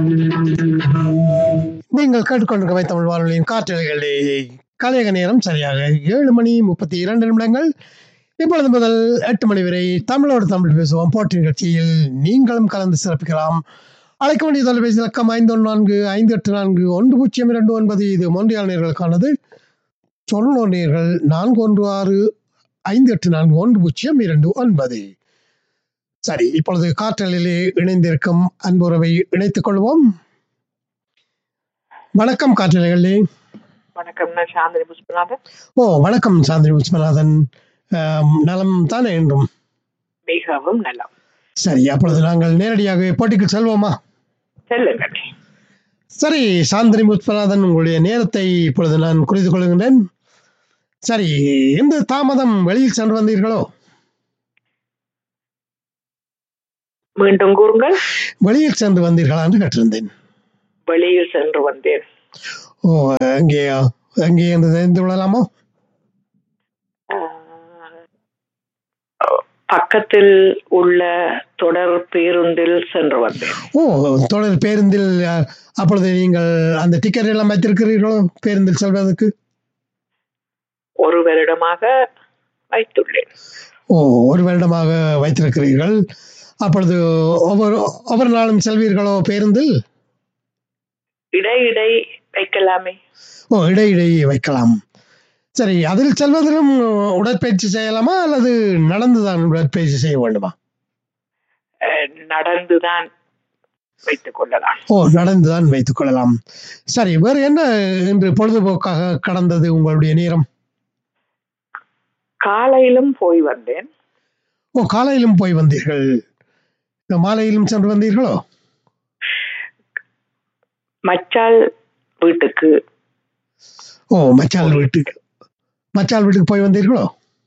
நீங்கள் கேட்டுக்கொண்டிருக்க தமிழ் வானொலியின் காற்றலைகளே கலையக நேரம் சரியாக ஏழு மணி முப்பத்தி இரண்டு நிமிடங்கள் இப்பொழுது முதல் எட்டு மணி வரை தமிழோடு தமிழ் பேசுவோம் போட்டி நிகழ்ச்சியில் நீங்களும் கலந்து சிறப்பிக்கலாம் அழைக்க வேண்டிய தொலைபேசி இலக்கம் ஐந்து ஒன்று நான்கு ஐந்து எட்டு நான்கு ஒன்று பூஜ்ஜியம் இரண்டு ஒன்பது இது மொன்றியால் நேர்களுக்கானது தொண்ணூறு நேர்கள் நான்கு ஒன்று ஆறு ஐந்து எட்டு நான்கு ஒன்று பூஜ்ஜியம் இரண்டு ஒன்பது சரி இப்பொழுது காற்றலிலே இணைந்திருக்கும் அன்புறவை இணைத்துக் கொள்வோம் வணக்கம் காற்றலைகளே வணக்கம் நான் சாந்தினி புஷ்பநாதன் ஓ வணக்கம் சாந்திரி விஸ்வநாதன் ஆம், நலம் தானே என்றும் மிகவும் நலம் சரி அப்பொழுது நாங்கள் நேரடியாக போட்டிக்கு செல்வோமா செல்லுங்கள் சரி சாந்தினி விஸ்வநாதன் உங்களுடைய நேரத்தை இப்பொழுது நான் குறித்து கொள்கின்றேன் சரி இந்த தாமதம் வெளியில் சென்று வந்தீர்களோ மீண்டும் கூறுங்கள் வெளியில் சென்று வந்தீர்களா என்று கேட்டிருந்தேன் வெளியில் சென்று வந்தேன் ஓ அங்கே அங்கே என்று தெரிந்து கொள்ளலாமோ ஆஹ், பக்கத்தில் உள்ள தொடர் பேருந்தில் சென்று வந்தேன் ஓ தொடர் பேருந்தில் அ, அப்பொழுது நீங்கள் அந்த டிக்கெட் எல்லாம் வைத்திருக்கிறீர்களோ பேருந்தில் செல்வதற்கு ஒரு வருடமாக வைத்துள்ளேன் ஓ ஒரு வருடமாக வைத்திருக்கிறீர்கள் அப்பொழுது ஒவ்வொரு ஒவ்வொரு நாளும் செல்வீர்களோ பேருந்தில் இடையிடை வைக்கலாமே ஓ இடையிடை வைக்கலாம் சரி அதில் செல்வதிலும் உடற்பயிற்சி செய்யலாமா அல்லது நடந்துதான் உடற்பயிற்சி செய்ய வேண்டுமா ஆஹ், நடந்துதான் வைத்துக் கொள்ளலாம் ஓ நடந்துதான் வைத்துக் கொள்ளலாம் சரி வேறு என்ன இன்று பொழுதுபோக்காக கடந்தது உங்களுடைய நேரம் காலையிலும் போய் வந்தேன் ஓ காலையிலும் போய் வந்தீர்கள் மாலையிலும் சென்று வந்தீர்களோ மச்சால் வீட்டுக்கு ஓ மச்சால் வீட்டுக்கு மச்சால் வீட்டுக்கு போய் வந்தீர்களோ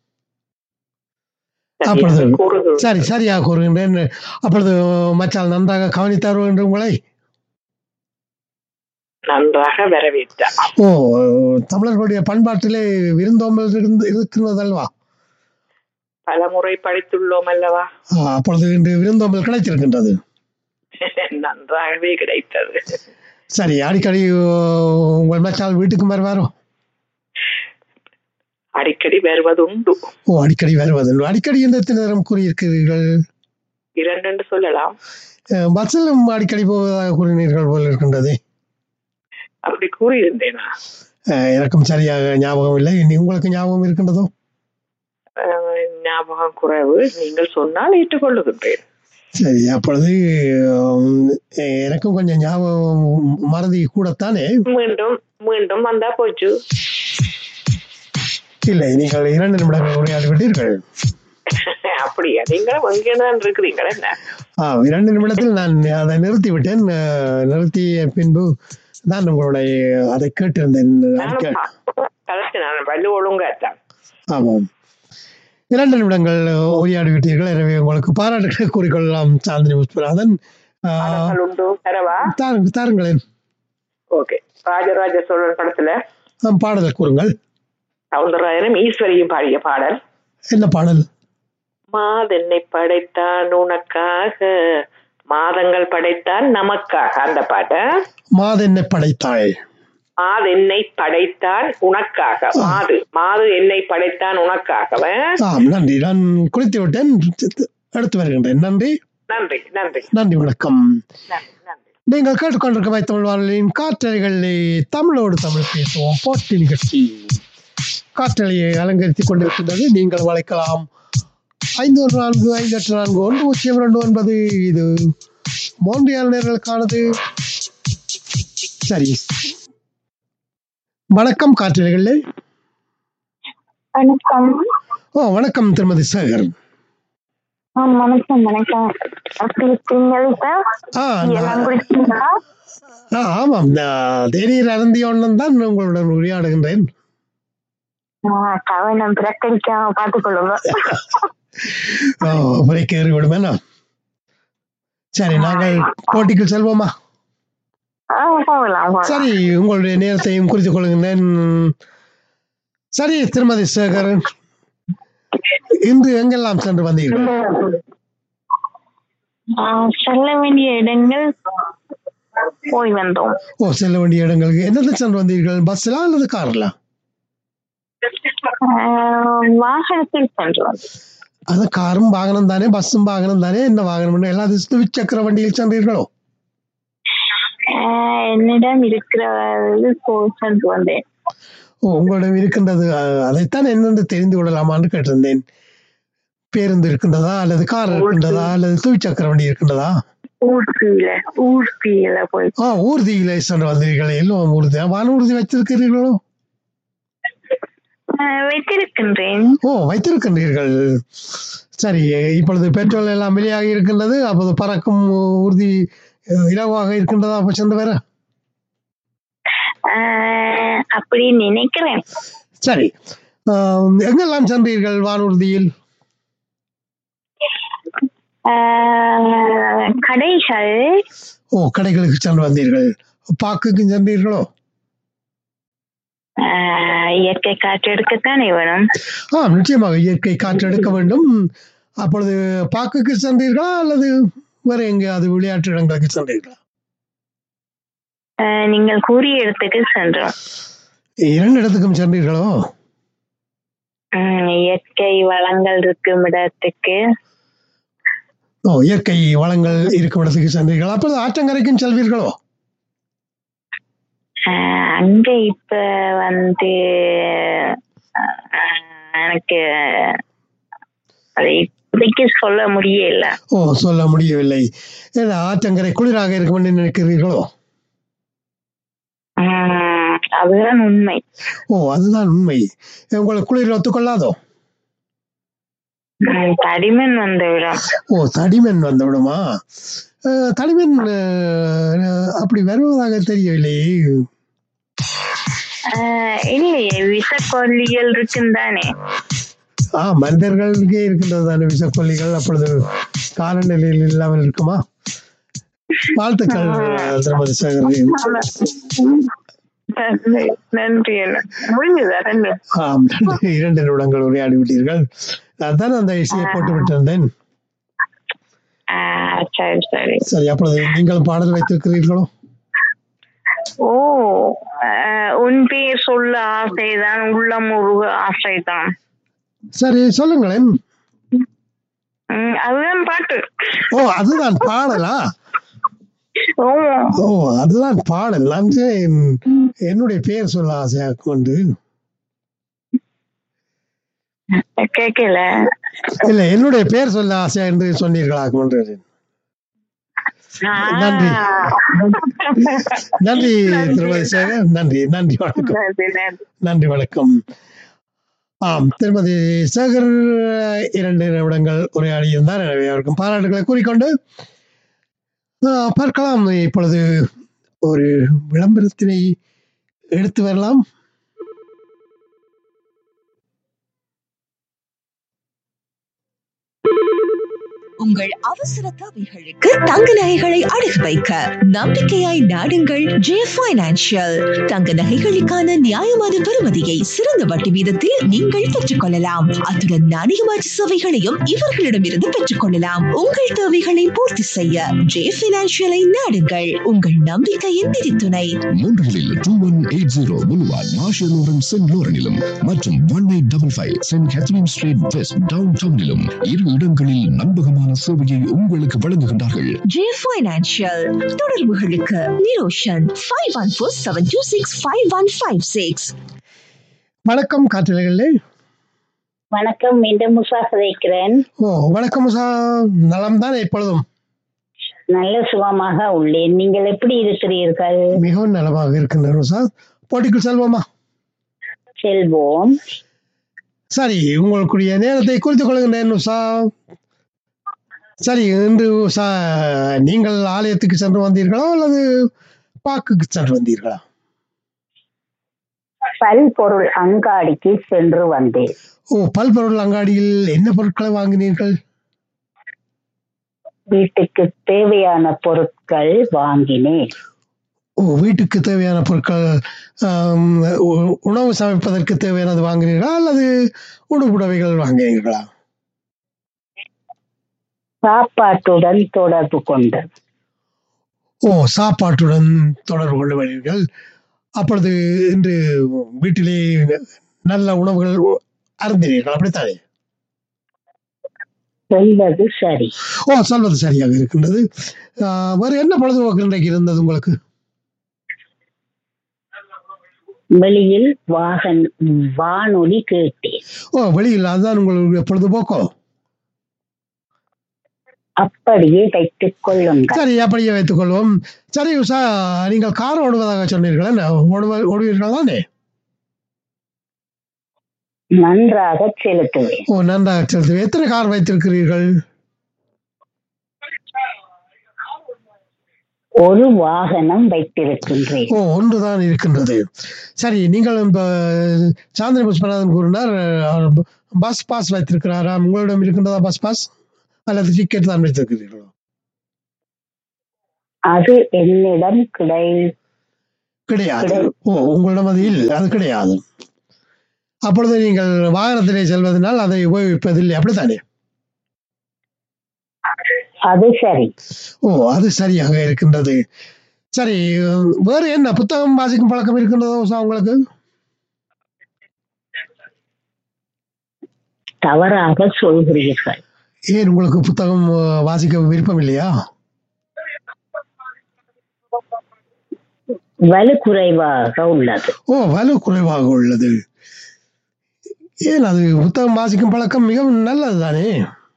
அப்பொழுது சரியாக கூறுங்கள். சரி சரியாக கூறுகின்றேன் அப்பொழுது மச்சால் நன்றாக கவனித்தார் என்று உங்களை நன்றாக வரவேற்றார் ஓ தமிழர்களுடைய பண்பாட்டிலே விருந்தோம்பல் இருந்து இருக்கிறதல்வா பலமுறை படித்துள்ளோம் அல்லவா ஆ, அப்பொழுது இன்று விருந்தோம்பல் கிடைத்திருக்கின்றது நன்றாகவே கிடைத்தது சரி அடிக்கடி ஓ, உங்கள் மச்சால் வீட்டுக்கு வருவாரோ அடிக்கடி வருவது உண்டு ஓ அடிக்கடி வருவது அடிக்கடி எந்த எத்தனை நேரம் கூறியிருக்கிறீர்கள் இரண்டு சொல்லலாம் அஹ், பஸ்ஸிலும் அடிக்கடி போவதாக கூறினீர்கள் போல் இருக்கின்றது அப்படி கூறியிருந்தேனா அஹ், எனக்கும் சரியாக ஞாபகம் இல்லை இனி உங்களுக்கு ஞாபகம் இருக்கின்றதோ அஹ், ஞாபகம் குறைவு நீங்கள் சொன்னால் ஏற்றுக்கொள்ளுகின்றேன் சரி அப்பொழுது உம், எனக்கும் கொஞ்சம் ஞாபகம் மறதி கூடத்தானே மீண்டும் மீண்டும் வந்தா போச்சு இல்லை நீங்கள் இரண்டு நிமிடங்கள் உரையாடி விட்டீர்கள் அப்படியா நீங்களும் எங்கேதான் இருக்கிறீங்களா என்ன ஆ இரண்டு நிமிடத்தில் நான் அதை நிறுத்தி விட்டேன் அஹ், நிறுத்திய பின்பு தான் உங்களுடைய அதை கேட்டிருந்தேன் நானும் அறிக்கை- கலக்கு நான் வலு ஒழுங்காத்தான் ஆமாம் இரண்டு நிமிடங்கள் உரையாடி விட்டீர்கள் எனவே உங்களுக்கு பாராட்டுகளை கூறிக்கொள்ளலாம் சாந்தினி புஷ்பநாதன் ஆஹ், பாடல்கள் உண்டு தரவா தாருங்க தாருங்களேன் ஓகே ராஜராஜ சோழன் படத்துல ஆம், பாடலை கூறுங்கள் சவுந்தரராயனும் ஈஸ்வரியும் பாடிய பாடல் என்ன பாடல் மாதென்னை படைத்தான் உனக்காக மாதங்கள் படைத்தான் நமக்காக அந்த பாட்டு மாதென்னை படைத்தாள் மாது என்னை படைத்தான் உனக்காக மாது மாது என்னை படைத்தான் உனக்காக ஆம் நன்றி நான் குளித்து விட்டேன் எடுத்து வருகின்றேன் நன்றி நன்றி நன்றி நன்றி வணக்கம் நன்றி நன்றி நீங்கள் கேட்டுக்கொண்டிருக்க தமிழ் வானொலியின் காற்றலைகளிலே தமிழோடு தமிழ் பேசுவோம் போட்டி நிகழ்ச்சி காற்றலையை அலங்கரித்துக் கொண்டிருக்கின்றது நீங்கள் வளைக்கலாம் ஐந்து ஒன்று நான்கு ஐந்து எட்டு நான்கு ஒன்று பூஜ்ஜியம் ரெண்டு ஒன்பது இது மோன்றியால் நேர்களுக்கானது சரி வணக்கம் காற்றலைகளே வணக்கம் ஓ வணக்கம் திருமதி சேகர் ஆ, வணக்கம் வணக்கம் எப்படி இருக்கீங்க இப்ப ஆ எல்லாம் நான்- குடிச்சீங்களா ஆ, ஆமாம் நான் தேநீர் அருந்தியவுடன் தான் உங்களுடன் உரையாடுகின்றேன் கவனம் புறக்கணிக்காம பாத்துக்கொள்ளுங்க ஓ பிரேக் ஏறி விடுமேனா சரி நாங்கள் போட்டிக்கு செல்வோமா ஆ, போகலாம் போகலாம். சரி உங்களுடைய நேரத்தையும் குறித்துக் கொள்கின்றேன் சரி திருமதி சேகர் இன்று எங்கெல்லாம் சென்று வந்தீர்கள் ஆ, செல்ல வேண்டிய இடங்கள் போய் வந்தோம் ஓ செல்ல வேண்டிய இடங்களுக்கு என்னது சென்று வந்தீர்கள் பஸ்ஸிலா அல்லது கார்ல ஆஹ் வாகனத்தில் சென்று வந்தோம் அது காரும் வாகனம் தானே பஸ்ஸும் வாகனம் தானே என்ன வாகனம் எல்லா துவிச்சக்கர வண்டியில் சென்றீர்களோ ஆஹ் என்னிடம் இருக்கிறது போய் சென்று வந்தேன் ஓ உங்களிடம் இருக்கின்றது அஹ், அதைத்தான் என்னென்று தெரிந்து கொள்ளலாமான்னு கேட்டிருந்தேன் பேருந்து இருக்கின்றதா அல்லது கார் இருக்கின்றதா அல்லது துவிச்சக்கர வண்டி இருக்கின்றதா ஊர்தியில ஊர்தியில போய் ஆ ஊர்தியில சென்று வந்தீர்கள் எல்லாம் ஊர்தி வான ஊர்தி வைத்திருக்கிறீர்களோ ஆஹ் வைத்திருக்கின்றேன் ஓ வைத்திருக்கின்றீர்கள் சரி இப்பொழுது பெட்ரோல் எல்லாம் வெளியாகி இருக்கின்றது அப்போது பறக்கும் ஊர்தி அஹ், இலவாக இருக்கின்றதா அப்போ சென்று வர ஆஹ் அப்படி நினைக்கிறேன் சரி ஆம், எங்கெல்லாம் சென்றீர்கள் வானூர்தியில் ஆஹ் கடைகள் ஓ கடைகளுக்கு சென்று வந்தீர்கள் பாக்குக்கு சென்றீர்களோ ஆஹ் இயற்கை காற்று எடுக்கத்தானே வேணும் ஆ நிச்சயமாக இயற்கை காற்று எடுக்க வேண்டும் அப்பொழுது பாக்குக்கு சென்றீர்களா அல்லது வேற எங்கேயாவது விளையாட்டு இடங்களுக்கு சென்றீர்களா ஆஹ் நீங்கள் கூறிய இடத்துக்கு சென்றோம் இரண்டு இடத்துக்கும் சென்றீர்களோ உம் இயற்கை வளங்கள் இருக்கும் இடத்துக்கு ஓ இயற்கை வளங்கள் இருக்கும் இடத்துக்கு சென்றீர்களா அப்பொழுது ஆற்றங்கரைக்கும் செல்வீர்களோ ஆஹ் அங்க இப்ப வந்து ஆஹ் எனக்கு அதை இப்போதைக்கு சொல்ல முடியல ஓ சொல்ல முடியவில்லை ஏன்னா ஆற்றங்கரை குளிராக இருக்கும் என்று நினைக்கிறீர்களோ உம் அதுதான் உண்மை ஓ அதுதான் உண்மை உங்களை குளிர் ஒத்துக்கொள்ளாதோ உம் தடிமன் வந்த இடம் ஓ தடிமன் வந்து விடுமா அஹ், தடிமன் அஹ், அப்படி வருவதாக தெரியவில்லையே ஆஹ் இல்லையே விஷக்கொல்லிகள் இருக்கும் தானே ஆ மனிதர்களுக்கே இருக்கின்றது தானே விஷக்கொல்லிகள் அப்பொழுது காலநிலையில் இல்லாமல் இருக்குமா வாழ்த்துக்கள் திருமதி சேகரி நன்றி நன்றி அண்ணா. முடிஞ்சதா நன்றி ஆம் நன்றி. இரண்டு நிமிடங்கள் உரையாடி விட்டீர்கள் அதான் அந்த இசையை போட்டு விட்டிருந்தேன் ஆஹ் சரி சரி சரி அப்பொழுது நீங்கள் பாடல் வைத்திருக்கிறீர்களோ ஓ ஆஹ் உன் பேர் சொல்ல ஆசைதான் உள்ளம் உருக ஆசைதான் சரி சொல்லுங்களேன் உம் அதுதான் பாட்டு ஓ அதுதான் பாடலா ஓ ஓ அதுதான் பாடல் நான் என்- என்னுடைய பெயர் சொல்ல ஆசையாக கொண்டு கேட்கல இல்ல என்னுடைய பெயர் சொல்ல ஆசையா என்று சொன்னீர்களா கொண்டு நன்றி. நன்றி திருமதி சேகர் நன்றி நன்றி வணக்கம் நன்றி நன்றி நன்றி வணக்கம் ஆம் திருமதி சேகர் இரண்டு நிமிடங்கள் உரையாடி இருந்தார் எனவே அவருக்கும் பாராட்டுகளை கூறிக்கொண்டு ஆ, பார்க்கலாம் இப்பொழுது ஒரு விளம்பரத்தினை எடுத்து வரலாம் உங்கள் அவசர தேவைகளுக்கு தங்க நகைகளை அடகு வைக்க நம்பிக்கையாய் நாடுங்கள் ஜே பைனான்சியல் தங்க நகைகளுக்கான நியாயமான பெறுமதியை சிறந்த வட்டி வீதத்தில் நீங்கள் பெற்றுக் கொள்ளலாம் அத்துடன் நாணய மாற்று சேவைகளையும் இவர்களிடமிருந்து பெற்றுக் கொள்ளலாம் உங்கள் தேவைகளை பூர்த்தி செய்ய ஜே பைனான்சியலை நாடுங்கள் உங்கள் நம்பிக்கையின் நிதித்துணை மூன்றில் two one eight zero boulevard Marcel Laurin saint லோரனிலும் மற்றும் one eight double five saint Catherine street west down டவுனிலும் இரு இடங்களில் நம்பகமான சேவையை உங்களுக்கு வழங்குகின்றார்கள் ஜே பைனான்சியல் தொடர்புகளுக்கு Niroshan five one four seven two six five one five six வணக்கம் காற்றலைகளே வணக்கம் மீண்டும் முசா கதைக்கிறேன் ஓ வணக்கம் உஷா நலம் தான் எப்பொழுதும் நல்ல சுகமாக உள்ளேன் நீங்கள் எப்படி இருக்கிறீர்கள் மிகவும் நலமாக இருக்கின்றன உஷா போட்டிக்குள் செல்வோமா செல்வோம் சரி உங்களுக்குரிய நேரத்தை குறித்துக் கொள்கின்றேன் உஷா சரி இன்று உஷா நீங்கள் ஆலயத்துக்கு சென்று வந்தீர்களா அல்லது பாக்குக்கு சென்று வந்தீர்களா பல்பொருள் அங்காடிக்கு சென்று வந்தேன் ஓ பல்பொருள் அங்காடியில் என்ன பொருட்களை வாங்கினீர்கள் வீட்டுக்கு தேவையான பொருட்கள் வாங்கினேன் ஓ வீட்டுக்கு தேவையான பொருட்கள் ஆம், உ- உணவு சமைப்பதற்கு தேவையானது வாங்கினீர்களா அல்லது உடுப்புடவைகள் வாங்கினீர்களா சாப்பாட்டுடன் தொடர்பு கொண்டது ஓ சாப்பாட்டுடன் தொடர்பு கொள்ளுவீர்கள் அப்பொழுது இன்று வீட்டிலே நல்ல உணவுகள் அருந்தினீர்கள் அப்படித்தானே சொல்வது சரி ஓ சொல்வது சரியாக இருக்கின்றது ஆஹ், வேறு என்ன பொழுதுபோக்கு இன்றைக்கு இருந்தது உங்களுக்கு வெளியில் வாகன் வானொலி கேட்டேன் ஓ வெளியில் அதுதான் உங்களுடைய பொழுதுபோக்கோ அப்படியே வைத்துக் கொள்ளுங்கள் சரி அப்படியே வைத்துக் கொள்வோம் சரி உஷா நீங்கள் கார் ஓடுவதாக சொன்னீர்கள் என்ன ஓடுவ ஓடுவீர்கள் தானே நன்றாக செலுத்துவேன் ஓ நன்றாக செலுத்து எத்தனை கார் வைத்திருக்கிறீர்கள் ஒரு வாகனம் வைத்திருக்கின்றேன் ஓ ஒன்றுதான் இருக்கின்றது சரி நீங்கள் இப்ப சாந்தினி புஷ்பநாதன் கூறினார் அஹ், பஸ் பாஸ் வைத்திருக்கிறாரா உங்களிடம் இருக்கின்றதா பஸ் பாஸ் அல்லது டிக்கெட் தான் வைத்திருக்கிறீர்களோ அது என்னிடம் கிடை கிடையாது ஓ உங்களிடம் அது இல்லை அது கிடையாது அப்பொழுது நீங்கள் வாகனத்திலே செல்வதனால் அதை உபயோகிப்பதில்லை அப்படித்தானே அது சரி ஓ அது சரியாக இருக்கின்றது சரி வேறு என்ன புத்தகம் வாசிக்கும் பழக்கம் இருக்கின்றதோ உஷா உங்களுக்கு தவறாக சொல்கிறீர்கள் ஏன் உங்களுக்கு புத்தகம் அஹ், வாசிக்க விருப்பம் இல்லையா வலு குறைவாக உள்ளது ஓ வலு குறைவாக உள்ளது ஏன் அது புத்தகம் வாசிக்கும் பழக்கம் மிகவும் நல்லது தானே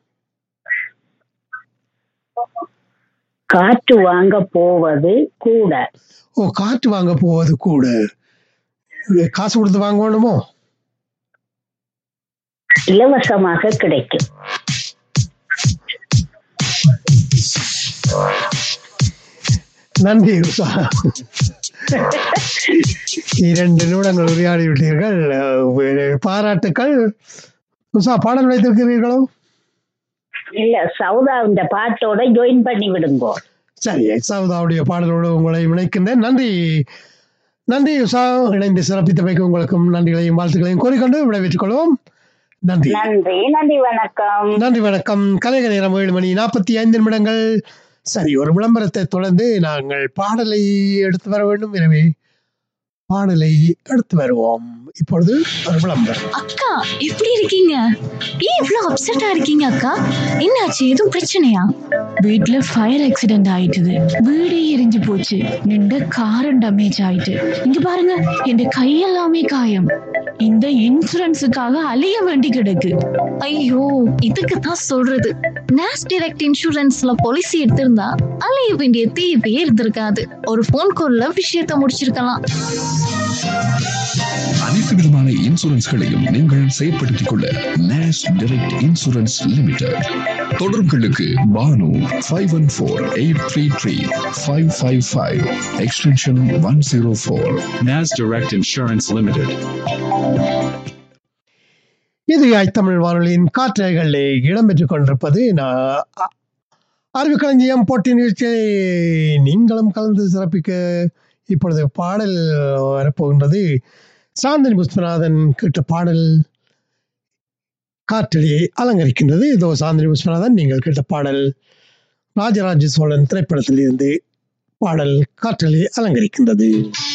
காற்று வாங்க போவது கூட ஓ காற்று வாங்க போவது கூட இது காசு கொடுத்து வாங்க வேண்டுமோ இலவசமாக கிடைக்கும் நன்றி உஷா இரண்டு நிமிடங்கள் உரையாடி விட்டீர்கள் அஹ், பாராட்டுக்கள் உஷா பாடல் வைத்திருக்கிறீர்களோ இல்ல சௌதா இந்த பாட்டோட ஜாயின் பண்ணி விடுங்கோ சரி சவுதாவுடைய பாடலோடு உங்களை இணைக்கின்றேன் நன்றி நன்றி உஷா இணைந்து சிறப்பித்தமைக்கு உங்களுக்கும் நன்றிகளையும் வாழ்த்துக்களையும் கூறிக்கொண்டு விடைபெற்றுக் கொள்வோம் நன்றி நன்றி நன்றி வணக்கம் நன்றி வணக்கம் கலைக நேரம் ஏழு மணி நாற்பத்தி ஐந்து நிமிடங்கள் சரி ஒரு விளம்பரத்தை தொடர்ந்து நாங்கள் பாடலை எடுத்து வர வேண்டும் எனவே பாடலை எடுத்து வருவோம் இப்பொழுது ஒரு விளம்பரம் அக்கா எப்படி இருக்கீங்க ஏன் இவ்ளோ அப்செட்டா இருக்கீங்க அக்கா என்னாச்சு எதுவும் பிரச்சனையா வீட்ல ஃபயர் ஆக்சிடென்ட் ஆயிட்டுது வீடே எரிஞ்சு போச்சு நின்ற காரம் டேமேஜ் ஆயிட்டு இங்க பாருங்க என் கையெல்லாமே காயம் இந்த இன்சூரன்ஸுக்காக அலைய வேண்டி கிடக்கு ஐயோ இதுக்கு தான் சொல்றது நேஸ் டைரக்ட் இன்சூரன்ஸ்ல பாலிசி எடுத்திருந்தா அலைய வேண்டிய தேவையே இருந்திருக்காது ஒரு ஃபோன் கால்ல விஷயத்த முடிச்சிருக்கலாம் அனைத்து விதமான இன்சூரன்ஸ்களையும் நீங்கள் செயற்படுத்திக் கொள்ள நேஷ் டைரக்ட் இன்சூரன்ஸ் லிமிடெட் தொடர்புகளுக்கு Banu five one four eight three three five five five extension one zero four NAS Direct Insurance Limited. இது தமிழ் வானொலியின் காற்றலைகளில் இடம்பெற்றுக் கொண்டிருப்பது நான் அ- அறிவுக்களஞ்சியம் போட்டி நிகழ்ச்சியை நீங்களும் கலந்து சிறப்பிக்க இப்பொழுது பாடல் வரப்போகின்றது சாந்தினி புஷ்பநாதன் கேட்ட பாடல் காற்றலியை அலங்கரிக்கின்றது இதோ சாந்தினி புஷ்பநாதன் நீங்கள் கேட்ட பாடல் ராஜராஜ சோழன் திரைப்படத்தில் இருந்து பாடல் காற்றலை அலங்கரிக்கின்றது